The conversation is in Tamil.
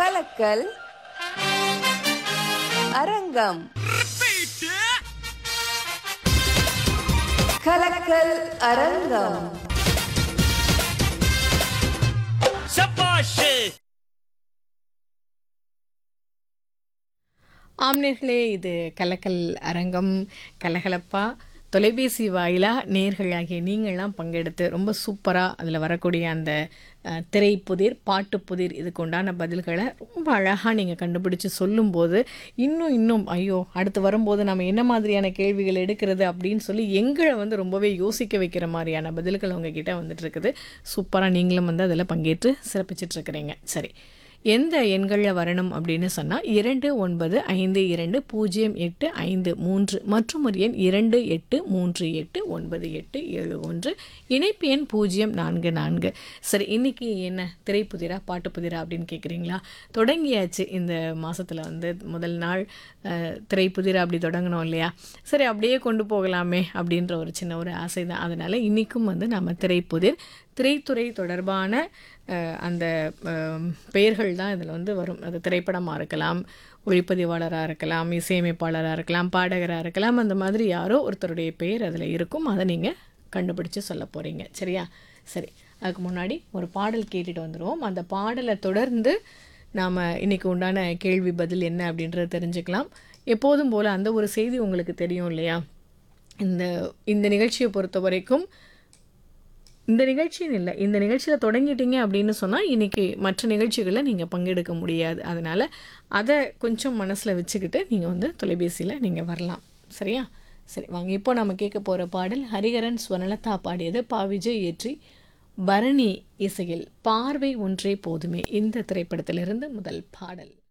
கலக்கல் அரங்கம் கலக்கல் அரங்கம் சபாஷ் ஆம்நேர்களே இது கலக்கல் அரங்கம் கலகலப்பா தொலைபேசி வாயிலாக நேர்களாகிய நீங்கள்லாம் பங்கெடுத்து ரொம்ப சூப்பராக அதில் வரக்கூடிய அந்த அஹ், திரைப்புதிர் பாட்டுப்புதிர் இதுக்கு உண்டான பதில்களை ரொம்ப அழகாக நீங்கள் கண்டுபிடிச்சு சொல்லும்போது இன்னும் இன்னும் ஐயோ அடுத்து வரும்போது நம்ம என்ன மாதிரியான கேள்விகள் எடுக்கிறது அப்படின்னு சொல்லி எங்களை வந்து ரொம்பவே யோசிக்க வைக்கிற மாதிரியான பதில்கள் உங்ககிட்ட வந்துட்டு இருக்குது சூப்பராக நீங்களும் வந்து அதில் பங்கேற்று சிறப்பிச்சிட்டு இருக்கிறீங்க சரி எந்த எண்களில் வரணும் அப்படின்னு சொன்னால் இரண்டு ஒன்பது ஐந்து இரண்டு பூஜ்ஜியம் எட்டு ஐந்து மூன்று மற்றும் ஒரு எண் இரண்டு எட்டு மூன்று எட்டு ஒன்பது எட்டு ஏழு ஒன்று இணைப்பு எண் பூஜ்ஜியம் நான்கு நான்கு சரி இன்னைக்கு என்ன திரைப்புதிரா பாட்டுப்புதிரா அப்படின்னு கேட்குறீங்களா தொடங்கியாச்சு இந்த மாதத்தில் வந்து முதல் நாள் அஹ், திரைப்புதிரா அப்படி தொடங்கணும் இல்லையா சரி அப்படியே கொண்டு போகலாமே அப்படின்ற ஒரு சின்ன ஒரு ஆசை தான் அதனால் இன்றைக்கும் வந்து நம்ம திரைப்புதிர் திரைத்துறை தொடர்பான அஹ், அந்த அஹ், பெயர்கள் தான் இதில் வந்து வரும் அது திரைப்படமாக இருக்கலாம் ஒளிப்பதிவாளராக இருக்கலாம் இசையமைப்பாளராக இருக்கலாம் பாடகராக இருக்கலாம் அந்த மாதிரி யாரோ ஒருத்தருடைய பெயர் அதில் இருக்கும் அதை நீங்கள் கண்டுபிடிச்சு சொல்ல போகிறீங்க சரியா சரி அதுக்கு முன்னாடி ஒரு பாடல் கேட்டுட்டு வந்துடுவோம் அந்த பாடலை தொடர்ந்து நாம் இன்னைக்கு உண்டான கேள்வி பதில் என்ன அப்படின்றத தெரிஞ்சுக்கலாம் எப்போதும் போல் அந்த ஒரு செய்தி உங்களுக்கு தெரியும் இல்லையா இந்த இந்த நிகழ்ச்சியை பொறுத்த வரைக்கும் இந்த நிகழ்ச்சின்னு இல்லை இந்த நிகழ்ச்சியில் தொடங்கிட்டீங்க அப்படின்னு சொன்னால் இன்றைக்கி மற்ற நிகழ்ச்சிகளில் நீங்கள் பங்கெடுக்க முடியாது அதனால் அதை கொஞ்சம் மனசில் வச்சுக்கிட்டு நீங்கள் வந்து தொலைபேசியில் நீங்கள் வரலாம் சரியா சரி வாங்க இப்போ நம்ம கேட்க போகிற பாடல் ஹரிஹரன் ஸ்வர்ணலதா பாடியது பாவிஜய் இயற்றி பரணி இசையில் பார்வை ஒன்றே போதுமே இந்த திரைப்படத்திலிருந்து முதல் பாடல்